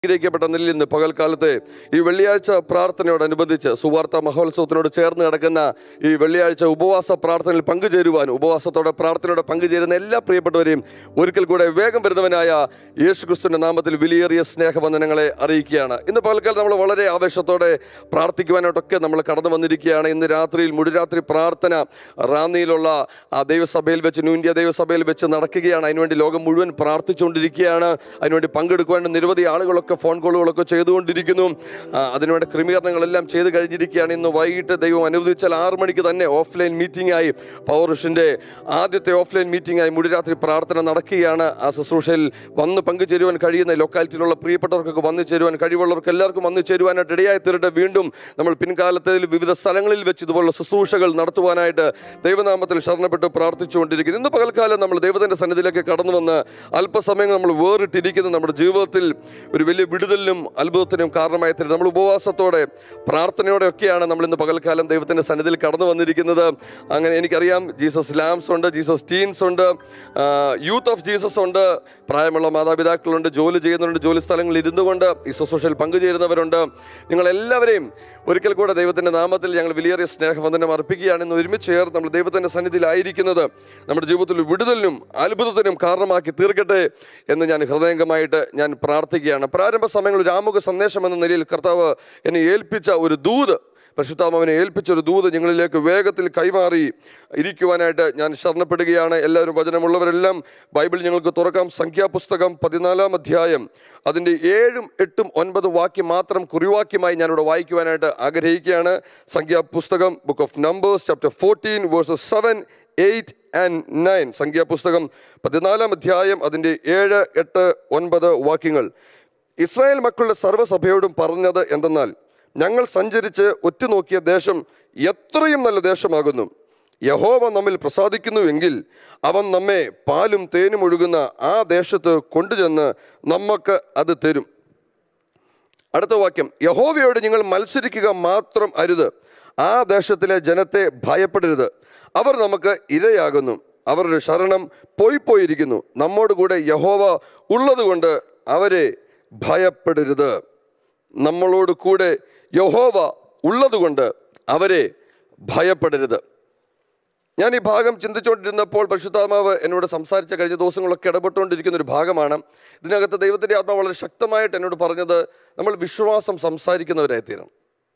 അനുഗ്രഹിക്കപ്പെട്ട നിലയിൽ ഇന്ന് പകൽക്കാലത്തെ ഈ വെള്ളിയാഴ്ച പ്രാർത്ഥനയോടനുബന്ധിച്ച് സുവാർത്ത മഹോത്സവത്തിനോട് ചേർന്ന് കിടക്കുന്ന ഈ വെള്ളിയാഴ്ച ഉപവാസ പ്രാർത്ഥനയിൽ പങ്കുചേരുവാൻ ഉപവാസത്തോടെ പ്രാർത്ഥനയോടെ പങ്കുചേരുന്ന എല്ലാ പ്രിയപ്പെട്ടവരെയും ഒരിക്കൽ കൂടെ വേഗം വരുന്നവനായ യേശു ക്രിസ്തുവിന്റെ നാമത്തിൽ വിലയേറിയ സ്നേഹവന്ദനങ്ങളെ അറിയിക്കുകയാണ് ഇന്ന് പകൽക്കാലം നമ്മൾ വളരെ ആവേശത്തോടെ പ്രാർത്ഥിക്കുവാനായിട്ടൊക്കെ നമ്മൾ കടന്നു വന്നിരിക്കുകയാണ് ഇന്ന് രാത്രിയിൽ മുഴുരാത്രി പ്രാർത്ഥന റാന്നിയിലുള്ള ആ ദൈവസഭയിൽ വെച്ച് ന്യൂ ഇന്ത്യ ദൈവസഭയിൽ വെച്ച് നടക്കുകയാണ് അതിനുവേണ്ടി ലോകം മുഴുവൻ പ്രാർത്ഥിച്ചുകൊണ്ടിരിക്കുകയാണ് അതിനുവേണ്ടി പങ്കെടുക്കുവാൻ നിരവധി ആളുകളൊക്കെ ഫോൺ കോളുകളൊക്കെ ചെയ്തുകൊണ്ടിരിക്കുന്നു ആ, അതിനുവേണ്ട ക്രമീകരണങ്ങളെല്ലാം ചെയ്ത് കഴിഞ്ഞിരിക്കുകയാണ് ഇന്ന് വൈകിട്ട് ദൈവം അനുവദിച്ചാൽ ആറു മണിക്ക് തന്നെ ഓഫ്ലൈൻ മീറ്റിംഗ് ആയി പൗറുഷിൻ്റെ ആദ്യത്തെ ഓഫ്ലൈൻ മീറ്റിംഗ് ആയി മുഴുരാത്രി പ്രാർത്ഥന നടക്കുകയാണ് ആ ശുശ്രൂഷയിൽ വന്ന് പങ്കുചേരുവാൻ കഴിയുന്ന ലൊക്കാലിറ്റിയിലുള്ള പ്രിയപ്പെട്ടവർക്കൊക്കെ വന്നു ചേരുവാൻ കഴിവുള്ളവർക്ക് എല്ലാവർക്കും വന്നു ചേരുവാനായിട്ട് ഇടയായി തീരട്ടെ വീണ്ടും നമ്മൾ പിൻകാലത്തിൽ വിവിധ സ്ഥലങ്ങളിൽ വെച്ച് ഇതുപോലുള്ള ശുശ്രൂഷകൾ നടത്തുവാനായിട്ട് ദൈവനാമത്തിൽ ശരണപ്പെട്ട് പ്രാർത്ഥിച്ചുകൊണ്ടിരിക്കുന്നു ഇന്ന് പകൽക്കാലം നമ്മൾ ദൈവത്തിൻ്റെ സന്നിധിയിലേക്ക് കടന്നു വന്ന് അല്പസമയം നമ്മൾ വേറിട്ടിരിക്കുന്ന നമ്മുടെ ജീവിതത്തിൽ ഒരു വലിയ വിടുതലിനും അത്ഭുതത്തിനും കാരണമായി തരും നമ്മൾ ഉപവാസത്തോടെ പ്രാർത്ഥനയോടെ ഒക്കെയാണ് നമ്മൾ ഇന്ന് പകൽക്കാലം ദൈവത്തിൻ്റെ സന്നിധിയിൽ കടന്നു വന്നിരിക്കുന്നത് അങ്ങനെ എനിക്കറിയാം ജീസസ് ലാംസ് ഉണ്ട് ജീസസ് ടീൻസ് ഉണ്ട് യൂത്ത് ഓഫ് ജീസസ് ഉണ്ട് പ്രായമുള്ള മാതാപിതാക്കളുണ്ട് ജോലി ചെയ്യുന്നവരുണ്ട് ജോലി സ്ഥലങ്ങളിൽ ഇരുന്നു കൊണ്ട് ഈ ശുശ്രൂഷയിൽ പങ്കുചേരുന്നവരുണ്ട് നിങ്ങളെല്ലാവരെയും ഒരിക്കൽ കൂടെ ദൈവത്തിൻ്റെ നാമത്തിൽ ഞങ്ങൾ വിലയേറിയ സ്നേഹവന്ദനം അർപ്പിക്കുകയാണ് ഇന്ന് ഒരുമിച്ച് ചേർന്ന് നമ്മൾ ദൈവത്തിൻ്റെ സന്നിധിയിലായിരിക്കുന്നത് നമ്മുടെ ജീവിതത്തിൽ വിടുതലിനും അത്ഭുതത്തിനും കാരണമാക്കി തീർക്കട്ടെ എന്ന് ഞാൻ ഹൃദയംഗമായിട്ട് ഞാൻ പ്രാർത്ഥിക്കുകയാണ് പ്രാരംഭ സമയങ്ങളിൽ ഒരു ആമുഖ സന്ദേശം എന്ന നിലയിൽ കർത്താവ് എന്നെ ഏൽപ്പിച്ച ഒരു ദൂത് പരിശുദ്ധാമവനെ ഏൽപ്പിച്ച ഒരു ദൂത് ഞങ്ങളിലേക്ക് വേഗത്തിൽ കൈമാറി ഇരിക്കുവാനായിട്ട് ഞാൻ ശരണപ്പെടുകയാണ് എല്ലാവരും വചനമുള്ളവരെല്ലാം ബൈബിൾ ഞങ്ങൾക്ക് തുറക്കാം സംഖ്യാപുസ്തകം പതിനാലാം അധ്യായം അതിൻ്റെ ഏഴും എട്ടും ഒൻപതും വാക്യം മാത്രം കുറിവാക്യമായി ഞാനിവിടെ വായിക്കുവാനായിട്ട് ആഗ്രഹിക്കുകയാണ് സംഖ്യാപുസ്തകം book of numbers chapter fourteen verses seven eight and nine സംഖ്യാപുസ്തകം പതിനാലാം അധ്യായം അതിൻ്റെ ഏഴ് എട്ട് ഒൻപത് വാക്യങ്ങൾ ഇസ്രായേൽ മക്കളുടെ സർവ്വസഭയോടും പറഞ്ഞത് എന്തെന്നാൽ ഞങ്ങൾ സഞ്ചരിച്ച് ഒറ്റുനോക്കിയ ദേശം എത്രയും നല്ല ദേശമാകുന്നു യഹോവ നമ്മിൽ പ്രസാദിക്കുന്നുവെങ്കിൽ അവൻ നമ്മെ പാലും തേനും ഒഴുകുന്ന ആ ദേശത്ത് കൊണ്ടുചെന്ന് നമുക്ക് അത് തരും അടുത്ത വാക്യം യഹോവയോട് നിങ്ങൾ മത്സരിക്കുക മാത്രം അരുത് ആ ദേശത്തിലെ ജനത്തെ ഭയപ്പെടരുത് അവർ നമുക്ക് ഇരയാകുന്നു അവരുടെ ശരണം പോയി പോയിരിക്കുന്നു നമ്മോട് കൂടെ യഹോവ ഉള്ളതുകൊണ്ട് അവരെ ഭയപ്പെടരുത് നമ്മളോട് കൂടെ യഹോവ ഉള്ളതുകൊണ്ട് അവരെ ഭയപ്പെടരുത് ഞാൻ ഈ ഭാഗം ചിന്തിച്ചുകൊണ്ടിരുന്നപ്പോൾ പരിശുദ്ധാത്മാവ് എന്നോട് സംസാരിച്ച കഴിഞ്ഞ ദിവസങ്ങളൊക്കെ ഇടപെട്ടുകൊണ്ടിരിക്കുന്ന ഒരു ഭാഗമാണ് ഇതിനകത്ത് ദൈവത്തിൻ്റെ ആത്മാവ് വളരെ ശക്തമായിട്ട് എന്നോട് പറഞ്ഞത് നമ്മൾ വിശ്വാസം സംസാരിക്കുന്നവരായി തീരണം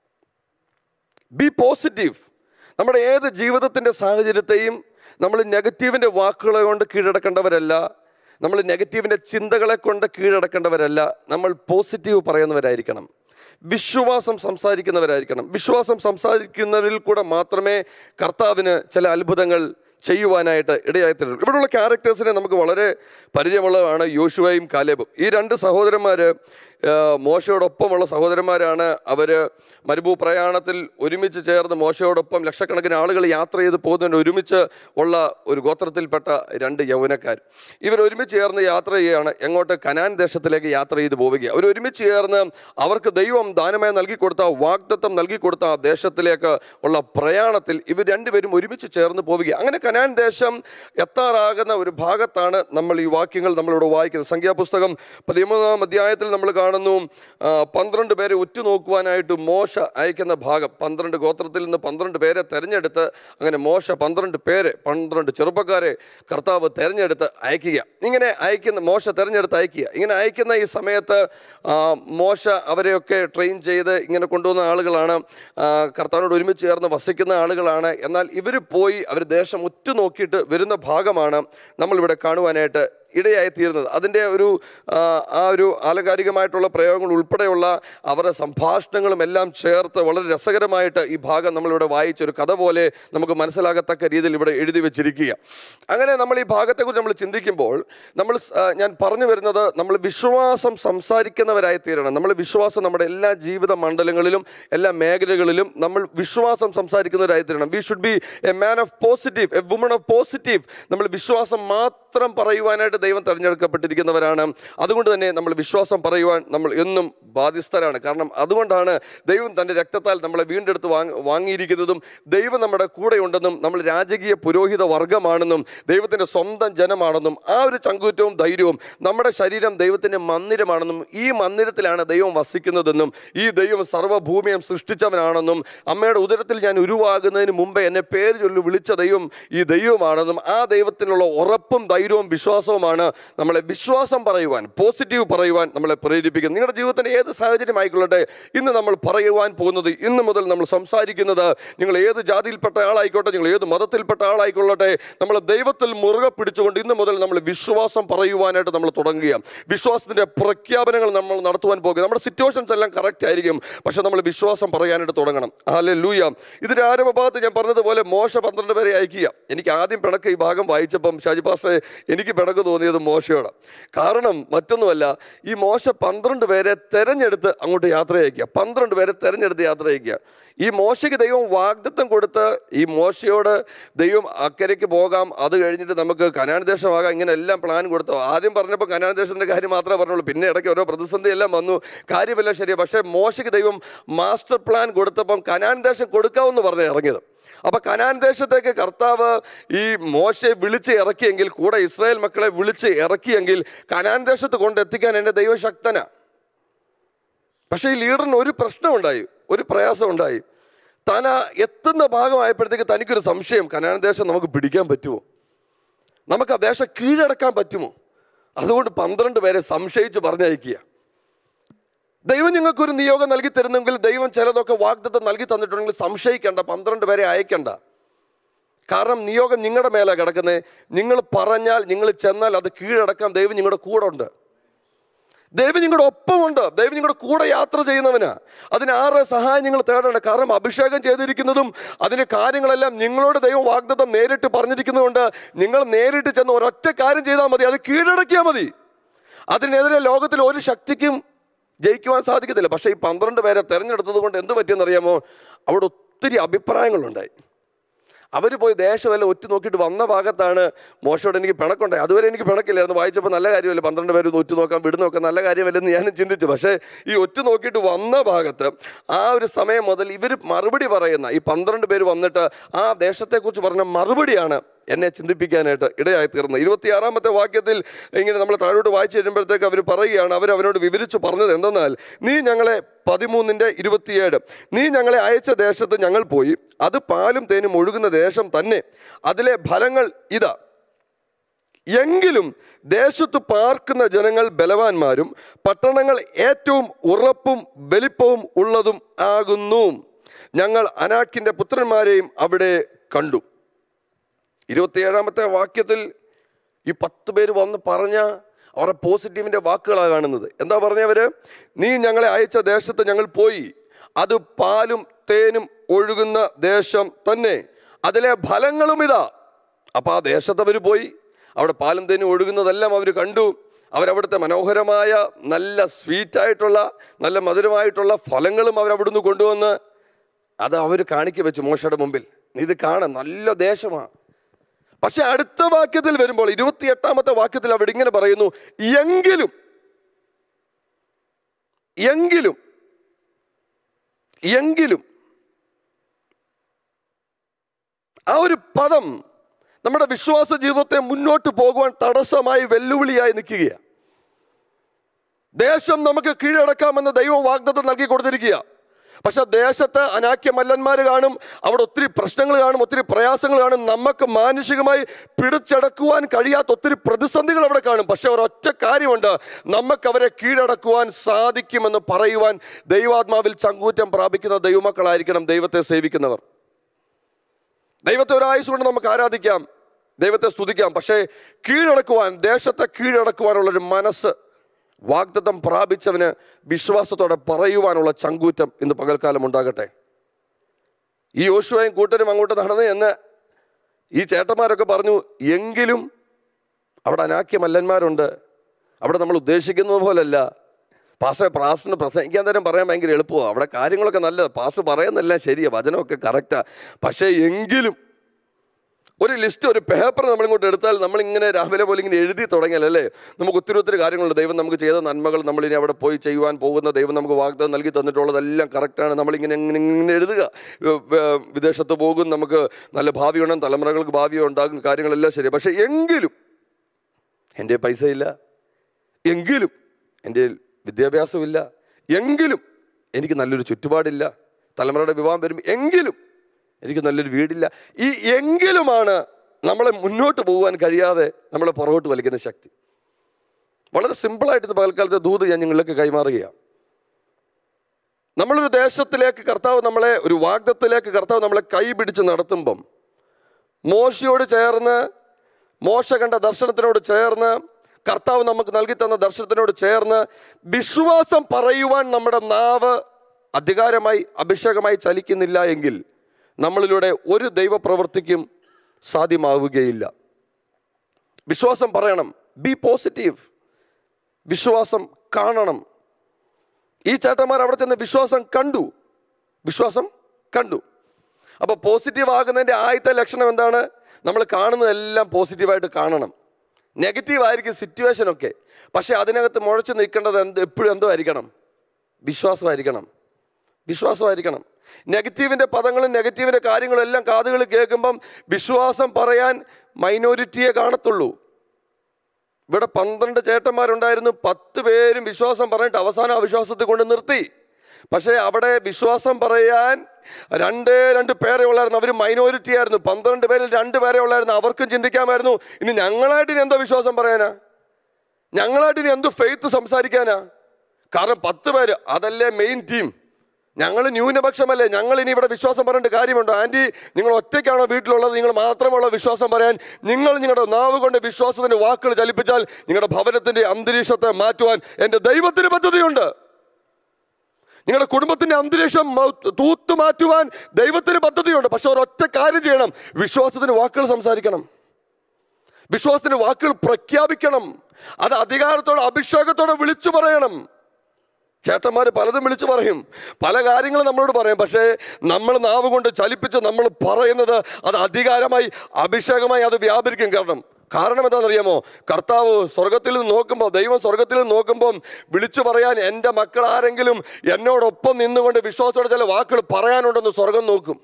ബി പോസിറ്റീവ് നമ്മുടെ ഏത് ജീവിതത്തിൻ്റെ സാഹചര്യത്തെയും നമ്മൾ നെഗറ്റീവിൻ്റെ വാക്കുകളെ കൊണ്ട് കീഴടക്കേണ്ടവരല്ല നമ്മൾ നെഗറ്റീവിൻ്റെ ചിന്തകളെ കൊണ്ട് കീഴടക്കേണ്ടവരല്ല നമ്മൾ പോസിറ്റീവ് പറയുന്നവരായിരിക്കണം വിശ്വാസം സംസാരിക്കുന്നവരായിരിക്കണം വിശ്വാസം സംസാരിക്കുന്നവരിൽ കൂടെ മാത്രമേ കർത്താവിന് ചില അത്ഭുതങ്ങൾ ചെയ്യുവാനായിട്ട് ഇടയായിത്തീരുള്ളൂ ഇവിടെയുള്ള ക്യാരക്ടേഴ്സിനെ നമുക്ക് വളരെ പരിചയമുള്ളതാണ് യോശുവയും കാലേബും ഈ രണ്ട് സഹോദരന്മാർ മോശയോടൊപ്പമുള്ള സഹോദരന്മാരാണ് അവർ മരുഭൂ പ്രയാണത്തിൽ ഒരുമിച്ച് ചേർന്ന് മോശയോടൊപ്പം ലക്ഷക്കണക്കിന് ആളുകൾ യാത്ര ചെയ്ത് പോകുന്നതിന് ഒരുമിച്ച് ഉള്ള ഒരു ഗോത്രത്തിൽപ്പെട്ട രണ്ട് യൗവനക്കാർ ഇവർ ഒരുമിച്ച് ചേർന്ന് യാത്ര ചെയ്യുകയാണ് എങ്ങോട്ട് കനാൻ ദേശത്തിലേക്ക് യാത്ര ചെയ്ത് പോവുക അവർ ഒരുമിച്ച് ചേർന്ന് അവർക്ക് ദൈവം ദാനമായി നൽകി കൊടുത്ത വാഗ്ദത്വം നൽകി കൊടുത്ത ആ ദേശത്തിലേക്ക് ഉള്ള പ്രയാണത്തിൽ ഇവർ രണ്ടുപേരും ഒരുമിച്ച് ചേർന്ന് പോവുക അങ്ങനെ കനാൻ ദേശം എത്താറാകുന്ന ഒരു ഭാഗത്താണ് നമ്മൾ ഈ വാക്യങ്ങൾ നമ്മളിവിടെ വായിക്കുന്നത് സംഖ്യാപുസ്തകം പതിമൂന്നാം അധ്യായത്തിൽ നമ്മൾ കാണുന്നു ആ, പന്ത്രണ്ട് പേരെ ഉറ്റുനോക്കുവാനായിട്ട് മോശ അയക്കുന്ന ഭാഗം പന്ത്രണ്ട് ഗോത്രത്തിൽ നിന്ന് പന്ത്രണ്ട് പേരെ തെരഞ്ഞെടുത്ത് അങ്ങനെ മോശ പന്ത്രണ്ട് പേരെ പന്ത്രണ്ട് ചെറുപ്പക്കാരെ കർത്താവ് തെരഞ്ഞെടുത്ത് അയക്കുക ഇങ്ങനെ അയക്കുന്ന മോശ തെരഞ്ഞെടുത്ത് അയക്കുക ഇങ്ങനെ അയക്കുന്ന ഈ സമയത്ത് ആ, മോശ അവരെയൊക്കെ ട്രെയിൻ ചെയ്ത് ഇങ്ങനെ കൊണ്ടുവന്ന ആളുകളാണ് ആ, കർത്താവിനോട് ഒരുമിച്ച് ചേർന്ന് വസിക്കുന്ന ആളുകളാണ് എന്നാൽ ഇവർ പോയി അവർ ദേശം ഉറ്റുനോക്കിയിട്ട് വരുന്ന ഭാഗമാണ് നമ്മളിവിടെ കാണുവാനായിട്ട് ഇടയായിത്തീരുന്നത് അതിൻ്റെ ഒരു ആ, ആ ഒരു ആലങ്കാരികമായിട്ടുള്ള പ്രയോഗങ്ങൾ ഉൾപ്പെടെയുള്ള അവരുടെ സംഭാഷണങ്ങളും എല്ലാം ചേർത്ത് വളരെ രസകരമായിട്ട് ഈ ഭാഗം നമ്മളിവിടെ വായിച്ച ഒരു കഥ പോലെ നമുക്ക് മനസ്സിലാകത്തക്ക രീതിയിൽ ഇവിടെ എഴുതി വെച്ചിരിക്കുക അങ്ങനെ നമ്മൾ ഈ ഭാഗത്തെക്കുറിച്ച് നമ്മൾ ചിന്തിക്കുമ്പോൾ നമ്മൾ സ്- ആ, ഞാൻ പറഞ്ഞു വരുന്നത് നമ്മൾ വിശ്വാസം സംസാരിക്കുന്നവരായി തീരണം നമ്മൾ വിശ്വാസം നമ്മുടെ എല്ലാ ജീവിത മണ്ഡലങ്ങളിലും എല്ലാ മേഖലകളിലും നമ്മൾ വിശ്വാസം സംസാരിക്കുന്നവരായി തീരണം we should be a man of positive a woman of positive നമ്മൾ വിശ്വാസം മാത്രം പറയുവാനായിട്ട് ദൈവം തിരഞ്ഞെടുക്കപ്പെട്ടിരിക്കുന്നവരാണ് അതുകൊണ്ട് തന്നെ നമ്മൾ വിശ്വാസം പറയുവാൻ നമ്മൾ എന്നും ബാധ്യസ്ഥരാണ് കാരണം അതുകൊണ്ടാണ് ദൈവം തൻ്റെ രക്തത്താൽ നമ്മളെ വീണ്ടെടുത്ത് വാങ്ങ വാങ്ങിയിരിക്കുന്നതും ദൈവം നമ്മുടെ കൂടെ ഉണ്ടെന്നും നമ്മൾ രാജകീയ പുരോഹിത വർഗമാണെന്നും ദൈവത്തിൻ്റെ സ്വന്തം ജനമാണെന്നും ആ ഒരു ചങ്കൂറ്റവും ധൈര്യവും നമ്മുടെ ശരീരം ദൈവത്തിൻ്റെ മന്ദിരമാണെന്നും ഈ മന്ദിരത്തിലാണ് ദൈവം വസിക്കുന്നതെന്നും ഈ ദൈവം സർവ്വഭൂമിയും സൃഷ്ടിച്ചവനാണെന്നും അമ്മയുടെ ഉദരത്തിൽ ഞാൻ ഉരുവാകുന്നതിന് മുമ്പേ എന്നെ പേര് ചൊല്ലി വിളിച്ച ദൈവം ഈ ദൈവമാണെന്നും ആ ദൈവത്തിനുള്ള ഉറപ്പും ധൈര്യവും വിശ്വാസവുമാണ് നമ്മളെ വിശ്വാസം പറയുവാൻ പോസിറ്റീവ് പറയുവാൻ നമ്മളെ പ്രേരിപ്പിക്കുന്നത് നിങ്ങളുടെ ജീവിതത്തിൻ്റെ ഏത് സാഹചര്യം ആയിക്കൊള്ളട്ടെ ഇന്ന് നമ്മൾ പറയുവാൻ പോകുന്നത് ഇന്ന് മുതൽ നമ്മൾ സംസാരിക്കുന്നത് നിങ്ങൾ ഏത് ജാതിയിൽപ്പെട്ട ആളായിക്കോട്ടെ നിങ്ങൾ ഏത് മതത്തിൽപ്പെട്ട ആളായിക്കൊള്ളട്ടെ നമ്മൾ ദൈവത്തിൽ മുറുകെ പിടിച്ചുകൊണ്ട് ഇന്ന് മുതൽ നമ്മൾ വിശ്വാസം പറയുവാനായിട്ട് നമ്മൾ തുടങ്ങുക വിശ്വാസത്തിൻ്റെ പ്രഖ്യാപനങ്ങൾ നമ്മൾ നടത്തുവാൻ പോകുക നമ്മുടെ സിറ്റുവേഷൻസ് എല്ലാം കറക്റ്റ് ആയിരിക്കും പക്ഷെ നമ്മൾ വിശ്വാസം പറയാനായിട്ട് തുടങ്ങണം അല്ലെ ലൂയ ഇതിൻ്റെ ആരംഭ ഭാഗത്ത് ഞാൻ പറഞ്ഞതുപോലെ മോശ പന്ത്രണ്ട് പേരെ അയക്കുക എനിക്ക് ആദ്യം പിണക്ക് ഈ ഭാഗം വായിച്ചപ്പം ഷാജി പാസ്റ്ററെ എനിക്ക് പിണക്ക് തോന്നിയത് മോശയോട് കാരണം മറ്റൊന്നുമല്ല ഈ മോശ പന്ത്രണ്ട് പേരെ തെരഞ്ഞെടുത്ത് അങ്ങോട്ട് യാത്ര അയക്കുക പന്ത്രണ്ട് പേരെ തെരഞ്ഞെടുത്ത് യാത്ര അയക്കുക ഈ മോശയ്ക്ക് ദൈവം വാഗ്ദത്തം കൊടുത്ത് ഈ മോശയോട് ദൈവം അക്കരയ്ക്ക് പോകാം അത് കഴിഞ്ഞിട്ട് നമുക്ക് കനാൻ ദേശമാകാം ഇങ്ങനെ എല്ലാം പ്ലാൻ കൊടുത്തു ആദ്യം പറഞ്ഞപ്പോൾ കനാൻ ദേശത്തിൻ്റെ കാര്യം മാത്രമേ പറഞ്ഞുള്ളൂ പിന്നെ ഇടയ്ക്ക് ഓരോ പ്രതിസന്ധി എല്ലാം വന്നു കാര്യമെല്ലാം ശരിയാണ് പക്ഷേ മോശയ്ക്ക് ദൈവം മാസ്റ്റർ പ്ലാൻ കൊടുത്തപ്പം കനാൻ ദേശം കൊടുക്കാമെന്ന് പറഞ്ഞ് ഇറങ്ങിയത് അപ്പൊ കനാൻ ദേശത്തേക്ക് കർത്താവ് ഈ മോശയെ വിളിച്ച് ഇറക്കിയെങ്കിൽ കൂടെ ഇസ്രായേൽ മക്കളെ വിളിച്ച് ഇറക്കിയെങ്കിൽ കനാൻ ദേശത്ത് കൊണ്ടെത്തിക്കാൻ എൻ്റെ ദൈവം ശക്തനാ പക്ഷേ ഈ ലീഡറിന് ഒരു പ്രശ്നമുണ്ടായി ഒരു പ്രയാസം ഉണ്ടായി താൻ ആ എത്തുന്ന ഭാഗമായപ്പോഴത്തേക്ക് തനിക്കൊരു സംശയം കനാൻ ദേശം നമുക്ക് പിടിക്കാൻ പറ്റുമോ നമുക്ക് ആ ദേശം കീഴടക്കാൻ പറ്റുമോ അതുകൊണ്ട് പന്ത്രണ്ട് പേരെ സംശയിച്ച് പറഞ്ഞയക്കുക ദൈവം നിങ്ങൾക്കൊരു നിയോഗം നൽകി തരുന്നെങ്കിൽ ദൈവം ചിലതൊക്കെ വാഗ്ദത്തം നൽകി തന്നിട്ടുണ്ടെങ്കിൽ സംശയിക്കേണ്ട പന്ത്രണ്ട് പേരെ അയക്കണ്ട കാരണം നിയോഗം നിങ്ങളുടെ മേലെ കിടക്കുന്നത് നിങ്ങൾ പറഞ്ഞാൽ നിങ്ങൾ ചെന്നാൽ അത് കീഴടക്കാൻ ദൈവം നിങ്ങളുടെ കൂടെ ഉണ്ട് ദൈവം നിങ്ങളുടെ ഒപ്പമുണ്ട് ദൈവം നിങ്ങളുടെ കൂടെ യാത്ര ചെയ്യുന്നവനാ അതിന് ആരുടെ സഹായം നിങ്ങൾ തേടണ്ട കാരണം അഭിഷേകം ചെയ്തിരിക്കുന്നതും അതിന് കാര്യങ്ങളെല്ലാം നിങ്ങളോട് ദൈവം വാഗ്ദത്തം നേരിട്ട് പറഞ്ഞിരിക്കുന്നതുകൊണ്ട് നിങ്ങൾ നേരിട്ട് ചെന്ന് ഒരൊറ്റ കാര്യം ചെയ്താൽ മതി അത് കീഴടക്കിയാൽ മതി അതിനെതിരെ ലോകത്തിൽ ഒരു ശക്തിക്കും ജയിക്കുവാൻ സാധിക്കത്തില്ല പക്ഷേ ഈ പന്ത്രണ്ട് പേരെ തെരഞ്ഞെടുത്തത് കൊണ്ട് എന്ത് പറ്റിയെന്നറിയാമോ അവിടെ ഒത്തിരി അഭിപ്രായങ്ങളുണ്ടായി അവർ പോയി ദേശമെല്ലാം ഒറ്റ നോക്കിയിട്ട് വന്ന ഭാഗത്താണ് മോശയോട് എനിക്ക് പിണക്കുണ്ടായി അതുവരെ എനിക്ക് പിണക്കില്ലായിരുന്നു വായിച്ചപ്പോൾ നല്ല കാര്യമല്ല പന്ത്രണ്ട് പേര് ഒറ്റ നോക്കാം വിടു നോക്കാം നല്ല കാര്യമല്ലെന്ന് ഞാനും ചിന്തിച്ചു പക്ഷേ ഈ ഒറ്റ നോക്കിയിട്ട് വന്ന ഭാഗത്ത് ആ ഒരു സമയം മുതൽ ഇവർ മറുപടി പറയുന്ന ഈ പന്ത്രണ്ട് പേര് വന്നിട്ട് ആ ദേശത്തെക്കുറിച്ച് പറഞ്ഞ മറുപടിയാണ് എന്നെ ചിന്തിപ്പിക്കാനായിട്ട് ഇടയായി തീർന്നത് ഇരുപത്തിയാറാമത്തെ വാക്യത്തിൽ ഇങ്ങനെ നമ്മൾ താഴോട്ട് വായിച്ചു വരുമ്പോഴത്തേക്ക് അവർ പറയുകയാണ് അവർ അവനോട് വിവരിച്ചു പറഞ്ഞത് എന്തെന്നാൽ നീ ഞങ്ങളെ പതിമൂന്നിൻ്റെ ഇരുപത്തിയേഴ് നീ ഞങ്ങളെ അയച്ച ദേശത്ത് ഞങ്ങൾ പോയി അത് പാലും തേനും ഒഴുകുന്ന ദേശം തന്നെ അതിലെ ഫലങ്ങൾ ഇതാ എങ്കിലും ദേശത്ത് പാർക്കുന്ന ജനങ്ങൾ ബലവാന്മാരും പട്ടണങ്ങൾ ഏറ്റവും ഉറപ്പും വലിപ്പവും ഉള്ളതും ആകുന്നു ഞങ്ങൾ അനാക്കിൻ്റെ പുത്രന്മാരെയും അവിടെ കണ്ടു ഇരുപത്തിയേഴാമത്തെ വാക്യത്തിൽ ഈ പത്ത് പേര് വന്ന് പറഞ്ഞ അവരുടെ പോസിറ്റീവിൻ്റെ വാക്കുകളാണ് കാണുന്നത് എന്താ പറഞ്ഞവര് നീ ഞങ്ങളെ അയച്ച ദേശത്ത് ഞങ്ങൾ പോയി അത് പാലും തേനും ഒഴുകുന്ന ദേശം തന്നെ അതിലെ ഫലങ്ങളും ഇതാ അപ്പോൾ ആ ദേശത്ത് അവർ പോയി അവിടെ പാലും തേനും ഒഴുകുന്നതെല്ലാം അവർ കണ്ടു അവരവിടുത്തെ മനോഹരമായ നല്ല സ്വീറ്റായിട്ടുള്ള നല്ല മധുരമായിട്ടുള്ള ഫലങ്ങളും അവരവിടുന്ന് കൊണ്ടുവന്ന് അത് അവർ കാണിക്ക വെച്ചു മോശയുടെ മുമ്പിൽ നീ ഇത് കാണാം നല്ല ദേശമാണ് പക്ഷെ അടുത്ത വാക്യത്തിൽ വരുമ്പോൾ ഇരുപത്തിയെട്ടാമത്തെ വാക്യത്തിൽ അവിടെ ഇങ്ങനെ പറയുന്നു എങ്കിലും എങ്കിലും എങ്കിലും ആ ഒരു പദം നമ്മുടെ വിശ്വാസ ജീവിതത്തെ മുന്നോട്ട് പോകുവാൻ തടസ്സമായി വെല്ലുവിളിയായി നിൽക്കുകയാണ് ദേശം നമുക്ക് കീഴടക്കാമെന്ന് ദൈവം വാഗ്ദത്തം നൽകി കൊടുത്തിരിക്കുക പക്ഷെ ദേശത്ത് അനാക്യ മല്ലന്മാർ കാണും അവിടെ ഒത്തിരി പ്രശ്നങ്ങൾ കാണും ഒത്തിരി പ്രയാസങ്ങൾ കാണും നമുക്ക് മാനുഷികമായി പിടിച്ചടക്കുവാൻ കഴിയാത്ത ഒത്തിരി പ്രതിസന്ധികൾ അവിടെ കാണും പക്ഷെ ഒരൊറ്റ കാര്യമുണ്ട് നമുക്ക് അവരെ കീഴടക്കുവാൻ സാധിക്കുമെന്ന് പറയുവാൻ ദൈവാത്മാവിൽ ചങ്കൂറ്റം പ്രാപിക്കുന്ന ദൈവമക്കളായിരിക്കണം ദൈവത്തെ സേവിക്കുന്നവർ ദൈവത്തെ ഒരായുസ് കൊണ്ട് നമുക്ക് ആരാധിക്കാം ദൈവത്തെ സ്തുതിക്കാം പക്ഷേ കീഴടക്കുവാൻ ദേശത്തെ കീഴടക്കുവാനുള്ളൊരു മനസ്സ് വാഗ്ദത്തം പ്രാപിച്ചവന് വിശ്വാസത്തോടെ പറയുവാനുള്ള ചങ്കൂറ്റം ഇന്ന് പകൽക്കാലം ഉണ്ടാകട്ടെ ഈ യോശുവയും കൂട്ടരും അങ്ങോട്ട് നടന്നു എന്ന് ഈ ചേട്ടന്മാരൊക്കെ പറഞ്ഞു എങ്കിലും അവിടെ അനാക്യ മല്ലന്മാരുണ്ട് അവിടെ നമ്മൾ ഉദ്ദേശിക്കുന്നത് പോലല്ല പാസ് പ്രാസിന് പ്രസംഗിക്കാൻ തരം പറയാൻ ഭയങ്കര എളുപ്പമാണ് അവിടെ കാര്യങ്ങളൊക്കെ നല്ല പാസ് പറയുന്നതെല്ലാം ശരിയാണ് വചനമൊക്കെ കറക്റ്റാണ് പക്ഷേ എങ്കിലും ഒരു ലിസ്റ്റ് ഒരു പേപ്പർ നമ്മളിങ്ങോട്ട് എടുത്താൽ നമ്മളിങ്ങനെ രാവിലെ പോലെ ഇങ്ങനെ എഴുതി തുടങ്ങിയാൽ അല്ലേ നമുക്ക് ഒത്തിരി ഒത്തിരി കാര്യങ്ങളുണ്ട് ദൈവം നമുക്ക് ചെയ്ത നന്മകൾ നമ്മളിനി അവിടെ പോയി ചെയ്യുവാൻ പോകുന്ന ദൈവം നമുക്ക് വാഗ്ദാനം നൽകി തന്നിട്ടുള്ളതെല്ലാം കറക്റ്റാണ് നമ്മളിങ്ങനെ ഇങ്ങനെ ഇങ്ങനെ എഴുതുക ഏർ, ഏർ, വിദേശത്ത് പോകും നമുക്ക് നല്ല ഭാവി വേണം തലമുറകൾക്ക് ഭാവി ഉണ്ടാകും കാര്യങ്ങളെല്ലാം ശരി പക്ഷേ എങ്കിലും എൻ്റെ പൈസയില്ല എങ്കിലും എൻ്റെ വിദ്യാഭ്യാസമില്ല എങ്കിലും എനിക്ക് നല്ലൊരു ചുറ്റുപാടില്ല തലമുറയുടെ വിവാഹം വരും എങ്കിലും എനിക്ക് നല്ലൊരു വീടില്ല ഈ എങ്കിലുമാണ് നമ്മളെ മുന്നോട്ട് പോകാൻ കഴിയാതെ നമ്മളെ പുറകോട്ട് വലിക്കുന്ന ശക്തി വളരെ സിമ്പിളായിട്ട് ഇന്ന് പകൽക്കാലത്തെ ദൂത് ഞാൻ നിങ്ങളിലേക്ക് കൈമാറുകയാണ് നമ്മളൊരു ദേശത്തിലേക്ക് കർത്താവ് നമ്മളെ ഒരു വാഗ്ദത്തിലേക്ക് കർത്താവ് നമ്മളെ കൈ പിടിച്ച് നടത്തുമ്പം മോശയോട് ചേർന്ന് മോശ കണ്ട ദർശനത്തിനോട് ചേർന്ന് കർത്താവ് നമുക്ക് നൽകി തന്ന ദർശനത്തിനോട് ചേർന്ന് വിശ്വാസം പറയുവാൻ നമ്മുടെ നാവ് അധികാരമായി അഭിഷേകമായി ചലിക്കുന്നില്ല എങ്കിൽ നമ്മളിലൂടെ ഒരു ദൈവപ്രവൃത്തിക്കും സാധ്യമാവുകയില്ല വിശ്വാസം പറയണം ബി പോസിറ്റീവ് വിശ്വാസം കാണണം ഈ ചേട്ടന്മാർ അവിടെ ചെന്ന് വിശ്വാസം കണ്ടു വിശ്വാസം കണ്ടു അപ്പോൾ പോസിറ്റീവ് ആകുന്നതിൻ്റെ ആദ്യത്തെ ലക്ഷണം എന്താണ് നമ്മൾ കാണുന്നതെല്ലാം പോസിറ്റീവായിട്ട് കാണണം നെഗറ്റീവ് ആയിരിക്കും സിറ്റുവേഷൻ ഒക്കെ പക്ഷേ അതിനകത്ത് മുഴച്ച് നിൽക്കേണ്ടത് എന്ത് എപ്പോഴും എന്തോ ആയിരിക്കണം വിശ്വാസമായിരിക്കണം വിശ്വാസമായിരിക്കണം നെഗറ്റീവിൻ്റെ പദങ്ങളും നെഗറ്റീവിൻ്റെ കാര്യങ്ങളും എല്ലാം കാതുകൾ കേൾക്കുമ്പം വിശ്വാസം പറയാൻ മൈനോരിറ്റിയെ കാണത്തുള്ളൂ ഇവിടെ പന്ത്രണ്ട് ചേട്ടന്മാരുണ്ടായിരുന്നു പത്ത് പേരും വിശ്വാസം പറഞ്ഞിട്ട് അവസാനം അവിശ്വാസത്തെ കൊണ്ട് നിർത്തി പക്ഷേ അവിടെ വിശ്വാസം പറയാൻ രണ്ടേ രണ്ട് പേരെ ഉള്ളായിരുന്നു അവർ മൈനോരിറ്റി ആയിരുന്നു പന്ത്രണ്ട് പേരിൽ രണ്ട് പേരെ ഉള്ളായിരുന്നു അവർക്കും ചിന്തിക്കാമായിരുന്നു ഇനി ഞങ്ങളായിട്ട് ഇനി എന്തോ വിശ്വാസം പറയാനാ ഞങ്ങളായിട്ട് ഇനി എന്തോ ഫെയ്ത്ത് സംസാരിക്കാനാ കാരണം പത്ത് പേര് അതല്ലേ മെയിൻ ടീം ഞങ്ങൾ ന്യൂനപക്ഷമല്ലേ ഞങ്ങൾ ഇനി ഇവിടെ വിശ്വാസം പറയേണ്ട കാര്യമുണ്ടോ ആൻറ്റി നിങ്ങൾ ഒറ്റയ്ക്കാണോ വീട്ടിലുള്ളത് നിങ്ങൾ മാത്രമുള്ള വിശ്വാസം പറയാൻ നിങ്ങൾ നിങ്ങളുടെ നാവ് കൊണ്ട് വിശ്വാസത്തിന്റെ വാക്കുകൾ ചലിപ്പിച്ചാൽ നിങ്ങളുടെ ഭവനത്തിന്റെ അന്തരീക്ഷത്തെ മാറ്റുവാൻ എൻ്റെ ദൈവത്തിന് പദ്ധതിയുണ്ട് നിങ്ങളുടെ കുടുംബത്തിന്റെ അന്തരീക്ഷം മൗ- തൂത്തു മാറ്റുവാൻ ദൈവത്തിന് പദ്ധതിയുണ്ട് പക്ഷെ ഒരൊറ്റ കാര്യം ചെയ്യണം വിശ്വാസത്തിന് വാക്കുകൾ സംസാരിക്കണം വിശ്വാസത്തിന് വാക്കുകൾ പ്രഖ്യാപിക്കണം അത് അധികാരത്തോടെ അഭിഷേകത്തോടെ വിളിച്ചു പറയണം ചേട്ടന്മാർ പലതും വിളിച്ചു പറയും പല കാര്യങ്ങളും നമ്മളോട് പറയും പക്ഷേ നമ്മൾ നാവ് കൊണ്ട് ചലിപ്പിച്ച് നമ്മൾ പറയുന്നത് അത് അധികാരമായി അഭിഷേകമായി അത് വ്യാപരിക്കും കാരണം കാരണം എന്താണെന്നറിയാമോ കർത്താവ് സ്വർഗത്തിൽ നിന്ന് നോക്കുമ്പോൾ ദൈവം സ്വർഗത്തിൽ നിന്ന് നോക്കുമ്പം വിളിച്ചു പറയാൻ എൻ്റെ മക്കൾ ആരെങ്കിലും എന്നോടൊപ്പം നിന്നുകൊണ്ട് വിശ്വാസത്തോടെ ചില വാക്കുകൾ പറയാനുണ്ടെന്ന് സ്വർഗം നോക്കും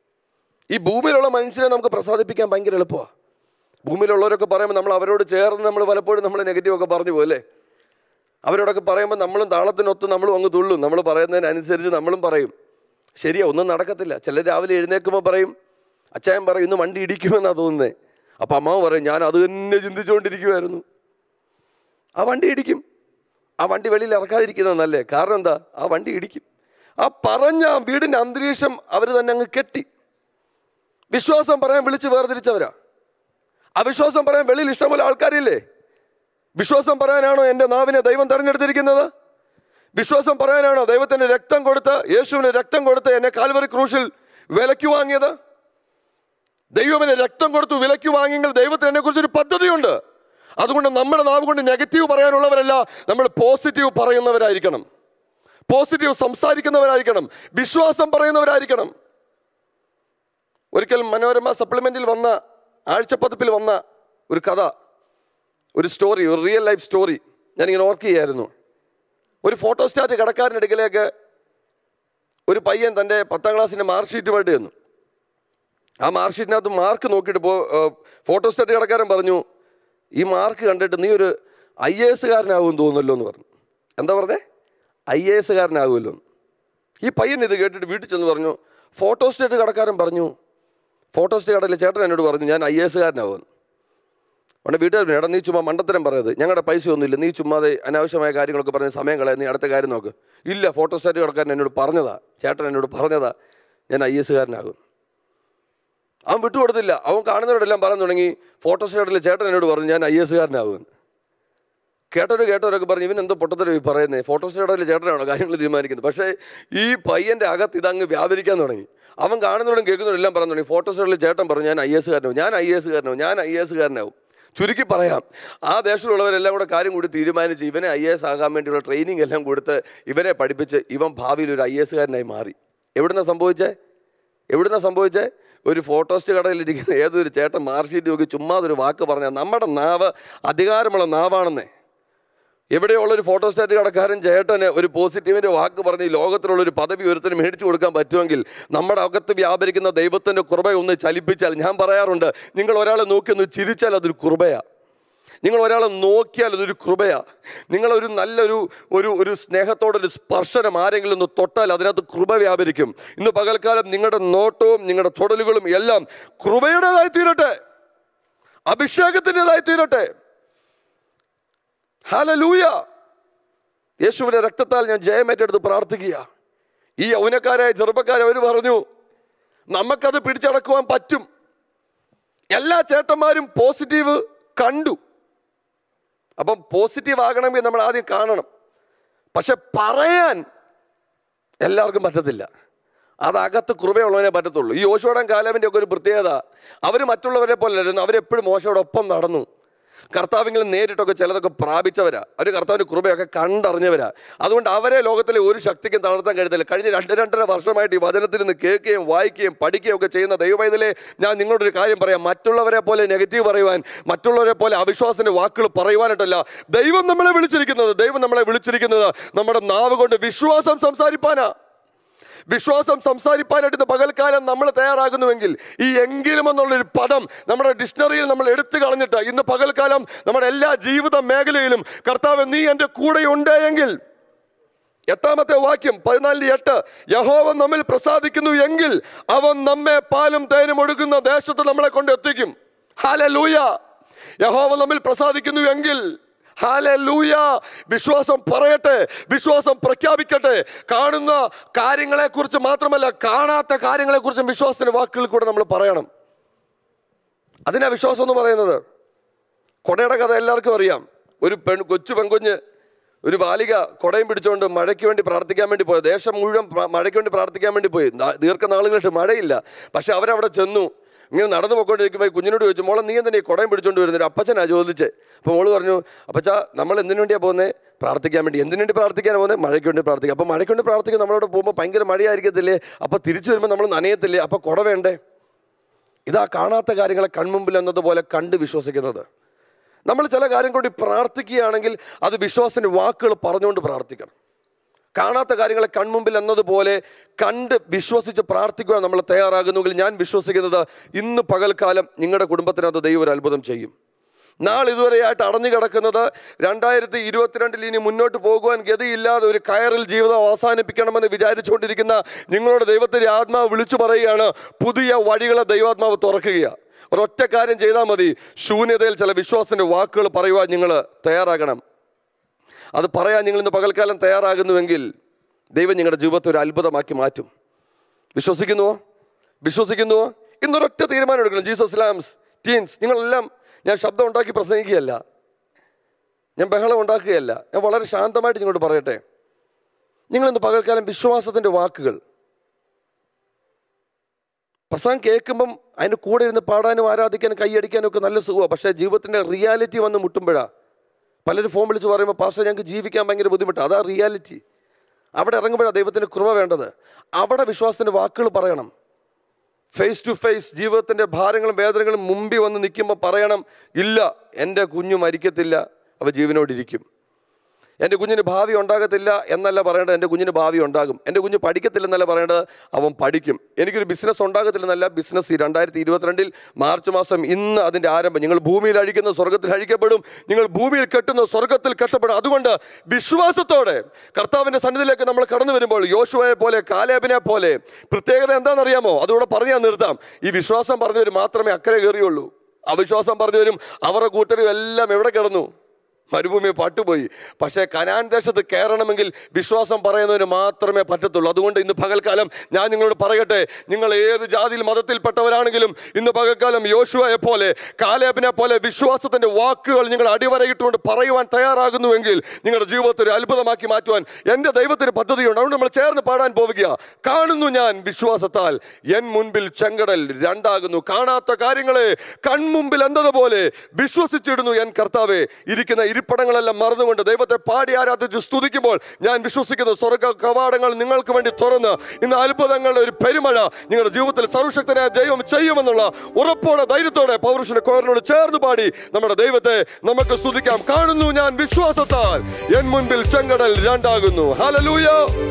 ഈ ഭൂമിയിലുള്ള മനുഷ്യരെ നമുക്ക് പ്രസാദിപ്പിക്കാൻ ഭയങ്കര എളുപ്പമാണ് ഭൂമിയിലുള്ളവരൊക്കെ പറയുമ്പോൾ നമ്മൾ അവരോട് ചേർന്ന് നമ്മൾ പലപ്പോഴും നമ്മൾ നെഗറ്റീവ് ഒക്കെ പറഞ്ഞു പോകും അല്ലേ അവരോടൊക്കെ പറയുമ്പോൾ നമ്മളും താളത്തിനൊത്ത് നമ്മളും അങ്ങ് തുള്ളും നമ്മൾ പറയുന്നതിനനുസരിച്ച് നമ്മളും പറയും ശരിയാ ഒന്നും നടക്കത്തില്ല ചിലർ രാവിലെ എഴുന്നേൽക്കുമ്പോൾ പറയും അച്ചായൻ പറയും ഇന്ന് വണ്ടി ഇടിക്കുമെന്നാണ് തോന്നുന്നത് അപ്പം അമ്മാവ് പറയും ഞാൻ അത് തന്നെ ചിന്തിച്ചുകൊണ്ടിരിക്കുമായിരുന്നു ആ വണ്ടി ഇടിക്കും ആ വണ്ടി വെളിയിൽ ഇറക്കാതിരിക്കുന്നത് നല്ലേ കാരണം എന്താ ആ വണ്ടി ഇടിക്കും ആ പറഞ്ഞ ആ വീടിൻ്റെ അന്തരീക്ഷം അവർ തന്നെ അങ്ങ് കെട്ടി വിശ്വാസം പറയാൻ വിളിച്ച് വേർതിരിച്ചവരാ അവിശ്വാസം പറയാൻ വെളിയിൽ ഇഷ്ടംപോലെ ആൾക്കാരില്ലേ വിശ്വാസം പറയാനാണോ എൻ്റെ നാവിനെ ദൈവം തെരഞ്ഞെടുത്തിരിക്കുന്നത് വിശ്വാസം പറയാനാണോ ദൈവത്തിന് രക്തം കൊടുത്ത് യേശുവിന് രക്തം കൊടുത്ത് എന്നെ കാൽവറി ക്രൂശിൽ വിലയ്ക്ക് വാങ്ങിയത് ദൈവം എന്നെ രക്തം കൊടുത്തു വിലയ്ക്ക് വാങ്ങിയെങ്കിൽ ദൈവത്തിന് എന്നെ കുറിച്ചൊരു പദ്ധതിയുണ്ട് അതുകൊണ്ട് നമ്മുടെ നാവ് കൊണ്ട് നെഗറ്റീവ് പറയാനുള്ളവരല്ല നമ്മൾ പോസിറ്റീവ് പറയുന്നവരായിരിക്കണം പോസിറ്റീവ് സംസാരിക്കുന്നവരായിരിക്കണം വിശ്വാസം പറയുന്നവരായിരിക്കണം ഒരിക്കൽ മനോരമ സപ്ലിമെന്റിൽ വന്ന ആഴ്ചപ്പതിപ്പിൽ വന്ന ഒരു കഥ ഒരു സ്റ്റോറി ഒരു റിയൽ ലൈഫ് സ്റ്റോറി ഞാനിങ്ങനെ ഓർക്കുകയായിരുന്നു ഒരു ഫോട്ടോസ്റ്റാറ്റ് കടക്കാരൻ്റെ അടുക്കലേക്ക് ഒരു പയ്യൻ തൻ്റെ പത്താം ക്ലാസ്സിൻ്റെ മാർക്ക് ഷീറ്റുമായിട്ട് ചെന്നു ആ മാർക്ക് ഷീറ്റിനകത്ത് മാർക്ക് നോക്കിയിട്ട് പോ ഫോട്ടോസ്റ്റാറ്റ് കടക്കാരൻ പറഞ്ഞു ഈ മാർക്ക് കണ്ടിട്ട് നീ ഒരു ഐ എ എസ്സുകാരനാകും തോന്നുന്നല്ലോ എന്ന് പറഞ്ഞു എന്താ പറഞ്ഞേ ഐ എ എസ്സുകാരനാകുമല്ലോ ഈ പയ്യൻ ഇത് കേട്ടിട്ട് വീട്ടിൽ ചെന്ന് പറഞ്ഞു ഫോട്ടോസ്റ്റാറ്റ് കടക്കാരൻ പറഞ്ഞു ഫോട്ടോസ്റ്റാറ്റ് കടയിലെ ചേട്ടൻ എന്നോട് പറഞ്ഞു ഞാൻ ഐ എ എസ്സുകാരനാകുമെന്ന് അവിടെ വീട്ടുകാർ പറഞ്ഞു, എടാ നീ ചുമ്മാ മണ്ടത്തരം പറയത് ഞങ്ങളുടെ പൈസ ഒന്നുമില്ല നീ ചുമ്മാതെ അനാവശ്യമായ കാര്യങ്ങളൊക്കെ പറഞ്ഞ് സമയം കളയാൻ നീ അടുത്ത കാര്യം നോക്ക് ഇല്ല ഫോട്ടോസ്റ്റാറ്റ് കടക്കാരൻ എന്നോട് പറഞ്ഞതാ ചേട്ടൻ എന്നോട് പറഞ്ഞതാ ഞാൻ ഐ എസ്സുകാരനാകും അവൻ വിട്ടുകൊടുത്തില്ല അവൻ കാണുന്നവരോടെല്ലാം പറഞ്ഞു തുടങ്ങി ഫോട്ടോസ്റ്റാറ്റിലെ ചേട്ടൻ എന്നോട് പറഞ്ഞു ഞാൻ ഐ എസ്സുകാരനാകുമെന്ന് കേട്ടവർ കേട്ടവരൊക്കെ പറഞ്ഞു ഇവൻ എന്തോ പൊട്ടത്തരം ഈ പറയുന്നത് ഫോട്ടോസ്റ്റാറ്റിലെ ചേട്ടനാണോ കാര്യങ്ങൾ തീരുമാനിക്കുന്നത് പക്ഷേ ഈ പയ്യൻ്റെ അകത്ത് ഇതങ്ങ് വ്യാപരിക്കാൻ തുടങ്ങി അവൻ കാണുന്നവരും കേൾക്കുന്നവരും എല്ലാം പറഞ്ഞു തുടങ്ങി ഫോട്ടോസ്റ്റാറ്റിലെ ചേട്ടൻ പറഞ്ഞു ഞാൻ ഐ എസ്സുകാരനാവും ഞാൻ ഐ എസ്സുകാരനാവും ഞാൻ ഐ എസ്സുകാരനാവും ചുരുക്കി പറയാം ആ ദേശത്തിലുള്ളവരെല്ലാം കൂടെ കാര്യം കൂടി തീരുമാനിച്ച് ഇവനെ ഐ എസ് ആകാൻ വേണ്ടിയുള്ള ട്രെയിനിങ് എല്ലാം കൊടുത്ത് ഇവനെ പഠിപ്പിച്ച് ഇവൻ ഭാവിയിൽ ഒരു ഐ എസ്സുകാരനായി മാറി എവിടുന്നാ സംഭവിച്ചേ എവിടുന്നാ സംഭവിച്ചേ ഒരു ഫോട്ടോസ്റ്റ് കടയിലിരിക്കുന്ന ഏതൊരു ചേട്ടൻ മാർഷീറ്റ് നോക്കി ചുമ്മാതൊരു വാക്ക് പറഞ്ഞാൽ നമ്മുടെ നാവ് അധികാരമുള്ള നാവാണെന്നേ എവിടെയുള്ള ഒരു ഫോട്ടോസ്റ്റാറ്റ് കടക്കാരൻ ചേട്ടന് ഒരു പോസിറ്റീവിൻ്റെ വാക്ക് പറഞ്ഞ് ഈ ലോകത്തിലുള്ള ഒരു പദവി ഒരുത്തിന് മേടിച്ചു കൊടുക്കാൻ പറ്റുമെങ്കിൽ നമ്മുടെ അകത്ത് വ്യാപരിക്കുന്ന ദൈവത്തിൻ്റെ കൃപ ഒന്ന് ചലിപ്പിച്ചാൽ ഞാൻ പറയാറുണ്ട് നിങ്ങൾ ഒരാളെ നോക്കി ഒന്ന് ചിരിച്ചാൽ അതൊരു കൃപയാണ് നിങ്ങൾ ഒരാളെ നോക്കിയാൽ അതൊരു കൃപയാണ് നിങ്ങളൊരു നല്ലൊരു ഒരു ഒരു സ്നേഹത്തോടൊരു സ്പർശനം ആരെങ്കിലും ഒന്ന് തൊട്ടാൽ അതിനകത്ത് കൃപ വ്യാപരിക്കും ഇന്ന് പകൽക്കാലം നിങ്ങളുടെ നോട്ടവും നിങ്ങളുടെ തൊടലുകളും എല്ലാം കൃപയുടേതായി തീരട്ടെ അഭിഷേകത്തിൻ്റെതായി തീരട്ടെ ഹലലൂയ യേശുവിന്റെ രക്തത്താൽ ഞാൻ ജയമേറ്റെടുത്ത് പ്രാർത്ഥിക്കുക ഈ യൗനക്കാരായ ചെറുപ്പക്കാരെ അവർ പറഞ്ഞു നമുക്കത് പിടിച്ചടക്കുവാൻ പറ്റും എല്ലാ ചേട്ടന്മാരും പോസിറ്റീവ് കണ്ടു അപ്പം പോസിറ്റീവ് ആകണമെങ്കിൽ നമ്മൾ ആദ്യം കാണണം പക്ഷെ പറയാൻ എല്ലാവർക്കും പറ്റത്തില്ല അത് അകത്ത് കൃപയുള്ളവനെ പറ്റത്തുള്ളൂ ഈ ഓശോടൻ കാലവിൻ്റെ ഒക്കെ ഒരു പ്രത്യേകത അവർ മറ്റുള്ളവരെ പോലെ അല്ലായിരുന്നു അവരെപ്പോഴും മോശയോടൊപ്പം നടന്നു കർത്താവിങ്കിലും നേരിട്ടൊക്കെ ചിലതൊക്കെ പ്രാപിച്ചവരാ അവർ കർത്താവിൻ്റെ കൃപയൊക്കെ കണ്ടറിഞ്ഞവരാ അതുകൊണ്ട് അവരെ ലോകത്തിലെ ഒരു ശക്തിക്കും തളർത്താൻ കഴിയത്തില്ല കഴിഞ്ഞ രണ്ട് രണ്ടര വർഷമായിട്ട് ഈ വചനത്തിൽ നിന്ന് കേൾക്കുകയും വായിക്കുകയും പഠിക്കുകയും ഒക്കെ ചെയ്യുന്ന ദൈവവൈതലെ ഞാൻ നിങ്ങളോടൊരു കാര്യം പറയാം മറ്റുള്ളവരെ പോലെ നെഗറ്റീവ് പറയുവാൻ മറ്റുള്ളവരെ പോലെ അവിശ്വാസത്തിന്റെ വാക്കുകൾ പറയുവാനായിട്ടല്ല ദൈവം നമ്മളെ വിളിച്ചിരിക്കുന്നത് ദൈവം നമ്മളെ വിളിച്ചിരിക്കുന്നത് നമ്മുടെ നാവ് കൊണ്ട് വിശ്വാസം സംസാരിപ്പാനാ വിശ്വാസം സംസാരിപ്പാനായിട്ട് ഇന്ന് പകൽക്കാലം നമ്മൾ തയ്യാറാകുന്നുവെങ്കിൽ ഈ എങ്കിലും എന്നുള്ളൊരു പദം നമ്മുടെ ഡിക്ഷണറിയിൽ നമ്മൾ എടുത്തു കളഞ്ഞിട്ട് ഇന്ന് പകൽക്കാലം നമ്മുടെ എല്ലാ ജീവിത മേഖലയിലും കർത്താവ് നീ എൻ്റെ കൂടെയുണ്ട് എങ്കിൽ എട്ടാമത്തെ വാക്യം പതിനാലിന് എട്ട് യഹോവൻ നമ്മിൽ പ്രസാദിക്കുന്നു എങ്കിൽ അവൻ നമ്മെ പാലും തേനും ഒഴുകുന്ന ദേശത്ത് നമ്മളെ കൊണ്ട് എത്തിക്കും ഹാല ലൂയ യഹോവ നമ്മിൽ പ്രസാദിക്കുന്നു എങ്കിൽ ഹാലൂയ വിശ്വാസം പറയട്ടെ വിശ്വാസം പ്രഖ്യാപിക്കട്ടെ കാണുന്ന കാര്യങ്ങളെക്കുറിച്ച് മാത്രമല്ല കാണാത്ത കാര്യങ്ങളെക്കുറിച്ചും വിശ്വാസത്തിന്റെ വാക്കുകൾ കൂടെ നമ്മൾ പറയണം അതിനാ വിശ്വാസം എന്ന് പറയുന്നത് കൊടയുടെ കഥ എല്ലാവർക്കും അറിയാം ഒരു പെൺ കൊച്ചു പെൺകുഞ്ഞ് ഒരു ബാലിക കൊടയും പിടിച്ചുകൊണ്ട് മഴയ്ക്ക് വേണ്ടി പ്രാർത്ഥിക്കാൻ വേണ്ടി പോയി ദേശം മുഴുവൻ പ്ര- മഴയ്ക്ക് വേണ്ടി പ്രാർത്ഥിക്കാൻ വേണ്ടി പോയി നാ- ദീർഘനാളുകളായിട്ട് മഴയില്ല പക്ഷെ അവരവിടെ ചെന്നു ഇങ്ങനെ നടന്നു പോയിക്കൊണ്ടിരിക്കുമ്പോൾ ഈ കുഞ്ഞിനോട് ചോദിച്ചു മോളെ നീ എന്തിനാ ഈ കുടയും പിടിച്ചുകൊണ്ട് വരുന്നത് അപ്പച്ചനാ ചോദിച്ചേ അപ്പോൾ മോള് പറഞ്ഞു അപ്പച്ചാ നമ്മൾ എന്തിനു വേണ്ടിയാണ് പോകുന്നത് പ്രാർത്ഥിക്കാൻ വേണ്ടി എന്തിനു വേണ്ടി പ്രാർത്ഥിക്കാനാണ് പോകുന്നത് മഴയ്ക്ക് വേണ്ടി പ്രാർത്ഥിക്കാം അപ്പോൾ മഴയ്ക്ക് വേണ്ടി പ്രാർത്ഥിക്കാൻ നമ്മളവിടെ പോകുമ്പോൾ ഭയങ്കര മഴയായിരിക്കത്തില്ലേ അപ്പോൾ തിരിച്ചു വരുമ്പോൾ നമ്മൾ നനയത്തില്ലേ അപ്പോൾ കുട വേണ്ടേ ഇതാ കാണാത്ത കാര്യങ്ങളെ കൺമുമ്പിൽ എന്നതുപോലെ കണ്ട് വിശ്വസിക്കുന്നത് നമ്മൾ ചില കാര്യം കൂടി പ്രാർത്ഥിക്കുകയാണെങ്കിൽ അത് വിശ്വാസത്തിൻ്റെ വാക്കുകൾ പറഞ്ഞുകൊണ്ട് പ്രാർത്ഥിക്കണം കാണാത്ത കാര്യങ്ങളെ കൺമുമ്പിൽ എന്നതുപോലെ കണ്ട് വിശ്വസിച്ച് പ്രാർത്ഥിക്കുവാൻ നമ്മൾ തയ്യാറാകുന്നുവെങ്കിൽ ഞാൻ വിശ്വസിക്കുന്നത് ഇന്ന് പകൽക്കാലം നിങ്ങളുടെ കുടുംബത്തിനകത്ത് ദൈവം ഒരു അത്ഭുതം ചെയ്യും നാളെ ഇതുവരെയായിട്ട് അടഞ്ഞു കിടക്കുന്നത് രണ്ടായിരത്തി ഇരുപത്തിരണ്ടിൽ ഇനി മുന്നോട്ട് പോകുവാൻ ഗതിയില്ലാതെ ഒരു കയറിൽ ജീവിതം അവസാനിപ്പിക്കണമെന്ന് വിചാരിച്ചുകൊണ്ടിരിക്കുന്ന നിങ്ങളുടെ ദൈവത്തിൻ്റെ ആത്മാവ് വിളിച്ചു പറയുകയാണ് പുതിയ വഴികളെ ദൈവാത്മാവ് തുറക്കുകയാണ് ഒരൊറ്റ കാര്യം ചെയ്താൽ മതി ശൂന്യതയിൽ ചില വിശ്വാസത്തിന്റെ വാക്കുകൾ പറയുവാൻ നിങ്ങൾ തയ്യാറാകണം അത് പറയാൻ നിങ്ങൾ ഇന്ന് പകൽക്കാലം തയ്യാറാകുന്നുവെങ്കിൽ ദൈവം നിങ്ങളുടെ ജീവിതത്തെ ഒരു അത്ഭുതമാക്കി മാറ്റും വിശ്വസിക്കുന്നുവോ വിശ്വസിക്കുന്നുവോ ഇന്നൊരൊറ്റ തീരുമാനം എടുക്കണം ജീസസ് ലാംസ് ടീൻസ് നിങ്ങളെല്ലാം ഞാൻ ശബ്ദം ഉണ്ടാക്കി പ്രസംഗിക്കുകയല്ല ഞാൻ ബഹളം ഉണ്ടാക്കുകയല്ല ഞാൻ വളരെ ശാന്തമായിട്ട് നിങ്ങളോട് പറയട്ടെ നിങ്ങളിന്ന് പകൽക്കാലം വിശ്വാസത്തിൻ്റെ വാക്കുകൾ പ്രസംഗം കേൾക്കുമ്പം അതിൻ്റെ കൂടെ ഇരുന്ന് പാടാനും ആരാധിക്കാനും കൈയടിക്കാനും ഒക്കെ നല്ല സുഖമാണ് പക്ഷേ ജീവിതത്തിൻ്റെ റിയാലിറ്റി വന്ന് മുട്ടുമ്പോഴാണ് പലരും ഫോൺ വിളിച്ച് പറയുമ്പോൾ പാസ്റ്റർ ഞങ്ങൾക്ക് ജീവിക്കാൻ ഭയങ്കര ബുദ്ധിമുട്ടാണ് അതാ റിയാലിറ്റി അവിടെ ഇറങ്ങുമ്പോഴാണ് ദൈവത്തിന് കൃപ വേണ്ടത് അവിടെ വിശ്വാസത്തിൻ്റെ വാക്കുകൾ പറയണം ഫേസ് ടു ഫേസ് ജീവിതത്തിൻ്റെ ഭാരങ്ങളും വേദനകളും മുമ്പിൽ വന്ന് നിൽക്കുമ്പോൾ പറയണം ഇല്ല എൻ്റെ കുഞ്ഞു മരിക്കത്തില്ല അവ ജീവനോടിരിക്കും എൻ്റെ കുഞ്ഞിന് ഭാവി ഉണ്ടാകത്തില്ല എന്നല്ല പറയേണ്ടത് എൻ്റെ കുഞ്ഞിന് ഭാവി ഉണ്ടാകും എൻ്റെ കുഞ്ഞ് പഠിക്കത്തില്ലെന്നല്ല പറയേണ്ടത് അവൻ പഠിക്കും എനിക്കൊരു ബിസിനസ് ഉണ്ടാകത്തില്ലെന്നല്ല ബിസിനസ് ഈ രണ്ടായിരത്തി ഇരുപത്തിരണ്ടിൽ മാർച്ച് മാസം ഇന്ന് അതിൻ്റെ ആരംഭം നിങ്ങൾ ഭൂമിയിൽ അഴിക്കുന്ന സ്വർഗത്തിൽ അഴിക്കപ്പെടും നിങ്ങൾ ഭൂമിയിൽ കെട്ടുന്ന സ്വർഗത്തിൽ കെട്ടപ്പെടും അതുകൊണ്ട് വിശ്വാസത്തോടെ കർത്താവിൻ്റെ സന്നിധിയിലേക്ക് നമ്മൾ കടന്നു വരുമ്പോൾ യോശുവയെ പോലെ കാലേബിനെ പോലെ പ്രത്യേകത എന്താണെന്നറിയാമോ അതുകൂടെ പറഞ്ഞു ഞാൻ നിർത്താം ഈ വിശ്വാസം പറഞ്ഞവർ മാത്രമേ അക്കരെ കയറിയുള്ളൂ അവിശ്വാസം പറഞ്ഞവരും അവരുടെ കൂട്ടരും എല്ലാം എവിടെ കിടന്നു മരുഭൂമി പട്ടുപോയി പക്ഷേ കനാൻ ദേശത്ത് കയറണമെങ്കിൽ വിശ്വാസം പറയുന്നതിന് മാത്രമേ പറ്റത്തുള്ളൂ അതുകൊണ്ട് ഇന്ന് പകൽക്കാലം ഞാൻ നിങ്ങളോട് പറയട്ടെ നിങ്ങൾ ഏത് ജാതിയിൽ മതത്തിൽപ്പെട്ടവരാണെങ്കിലും ഇന്ന് പകൽക്കാലം യോശുവയെ പോലെ കാലേബിനെ പോലെ വിശ്വാസത്തിന്റെ വാക്കുകൾ നിങ്ങൾ അടിവരയിട്ടുകൊണ്ട് പറയുവാൻ തയ്യാറാകുന്നുവെങ്കിൽ നിങ്ങളുടെ ജീവിതത്തെ ഒരു അത്ഭുതമാക്കി മാറ്റുവാൻ എൻ്റെ ദൈവത്തിന് പദ്ധതിയുണ്ട് അതുകൊണ്ട് നമ്മൾ ചേർന്ന് പാടാൻ പോവുക കാണുന്നു ഞാൻ വിശ്വാസത്താൽ എൻ മുൻപിൽ ചെങ്കടൽ രണ്ടാകുന്നു കാണാത്ത കാര്യങ്ങളെ കൺമുമ്പിൽ എന്നതുപോലെ വിശ്വസിച്ചിടുന്നു എൻ കർത്താവെ ഇരിക്കുന്ന ഇരിപ്പിടങ്ങളെല്ലാം മറന്നുകൊണ്ട് ദൈവത്തെ പാടി ആരാധിച്ച് സ്തുതിക്കുമ്പോൾ ഞാൻ വിശ്വസിക്കുന്നു സ്വർഗ കവാടങ്ങൾ നിങ്ങൾക്ക് വേണ്ടി തുറന്ന് ഇന്ന് അത്ഭുതങ്ങളുടെ ഒരു പെരുമഴ നിങ്ങളുടെ ജീവിതത്തിൽ സർവശക്തനായ ദൈവം ചെയ്യുമെന്നുള്ള ഉറപ്പോടെ ധൈര്യത്തോടെ പൗരുഷന്റെ കോറിനോട് ചേർന്ന് പാടി നമ്മുടെ ദൈവത്തെ നമുക്ക് സ്തുതിക്കാം കാണുന്നു ഞാൻ വിശ്വാസത്താൽ എൻ മുൻപിൽ ചെങ്കടൽ രണ്ടാകുന്നു ഹലലൂയ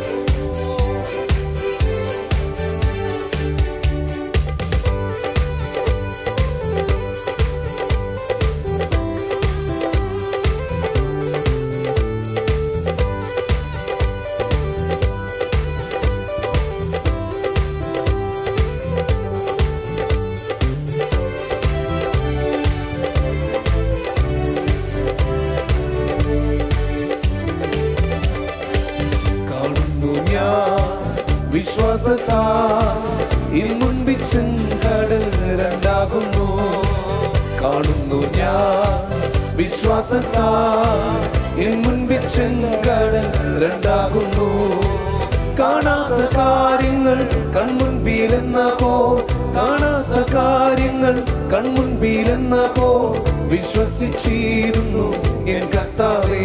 കാണുന്നു ഞാൻ വിശ്വാസത്താ ഇൻ മുൻപിൽ ചെങ്കടൽ രണ്ടാകുന്നു കാണുന്നു ഞാൻ വിശ്വാസത്താ ഇൻ മുൻപിൽ ചെങ്കടൽ രണ്ടാകുന്നു കാണാത്ത കാര്യങ്ങൾ കൺമുൻപിലെന്ന പോ കാണാത്ത കാര്യങ്ങൾ കൺമുൻപിലെന്ന പോ വിശ്വസിച്ചിരുന്നു എൻ കർത്താവേ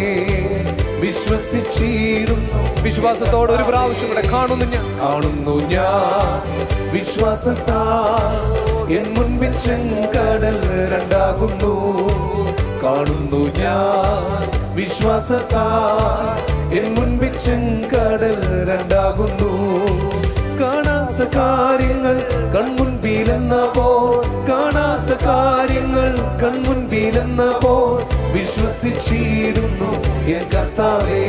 വിശ്വസിച്ചിരുന്നു വിശ്വാസത്തോടെ ഒരു പ്രാവശ്യം കൂടെ കാണുന്നു ഞാൻ കാണുന്നു ഞാൻ വിശ്വാസത്താ എൻ മുൻപിൽ ചെങ്കടൽ രണ്ടാകുന്നു കാണുന്നു ഞാൻ വിശ്വാസത്താ എൻ മുൻപിൽ ചെങ്കടൽ രണ്ടാകുന്നു കാണാത്ത കാര്യങ്ങൾ കൺമുൻപിലെന്ന പോ കാണാത്ത കാര്യങ്ങൾ കൺമുൻപിലെന്ന പോ വിശ്വസിച്ചിരുന്നു എൻ കർത്താവേ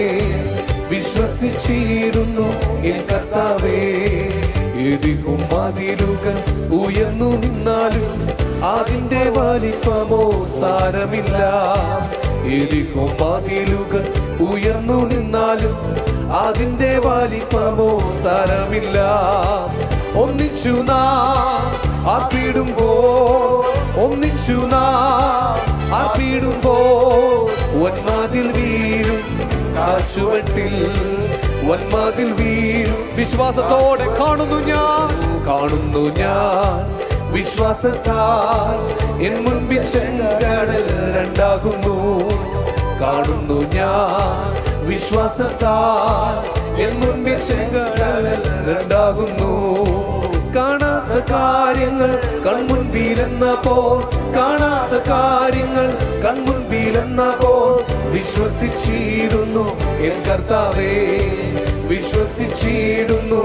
വിശ്വസിച്ചിരുന്നു എൻ കർത്താവേ എതിരും മതിലുകൾ ഉയർന്നു നിന്നാലും അതിന്റെ വലിപ്പമോ സാരമില്ല എതിരും മതിലുകൾ ഉയർന്നു നിന്നാലും അതിന്റെ വലിപ്പമോ സാരമില്ല ഒന്നിച്ചു നാ ആർപ്പിടുമ്പോ ഒന്നിച്ചു നാ ആർപ്പിടുമ്പോ ഒന്മാതിൽ വീഴും കാച്ചുവട്ടിൽ വന്മാതിൽ വീഴും വിശ്വാസത്തോടെ കാണുന്നു ഞാൻ കാണുന്നു ഞാൻ വിശ്വാസത്താൽ എൻ മുൻപിൽ ചെങ്കടൽ രണ്ടാകുന്നു കാണുന്നു ഞാൻ വിശ്വാസത്താൽ എൻ മുൻപിൽ ചെങ്കടൽ രണ്ടാകുന്നു കാണാത്ത കാര്യങ്ങൾ കൺമുൻപിലെന്ന പോ കാണാത്ത കാര്യങ്ങൾ കൺമുൻപിലെന്ന പോ വിശ്വസിച്ചിരുന്നു എൻ കർത്താവേ വിശ്വസിച്ചിടുന്നു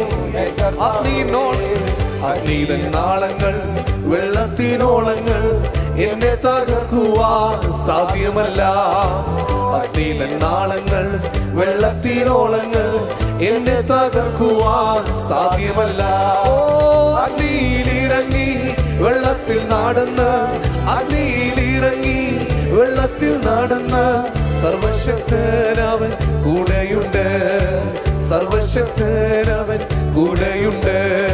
അഗ്നിയിലൻ നാളങ്ങൾ വെള്ളത്തിനോളങ്ങൾ എന്നെ തകർക്കുവാൻ സാധ്യമല്ല അഗ്നിയിലൻ നാളങ്ങൾ വെള്ളത്തിനോളങ്ങൾ എന്നെ തകർക്കുവാൻ സാധ്യമല്ല ഓ അഗ്നിയിലിറങ്ങി വെള്ളത്തിൽ നടന്ന് അഗ്നിയിലിറങ്ങി വെള്ളത്തിൽ നടന്ന് സർവശക്തനവൻ കൂടെയുണ്ട് സർവശക്തനവൻ കൂടെയുണ്ട്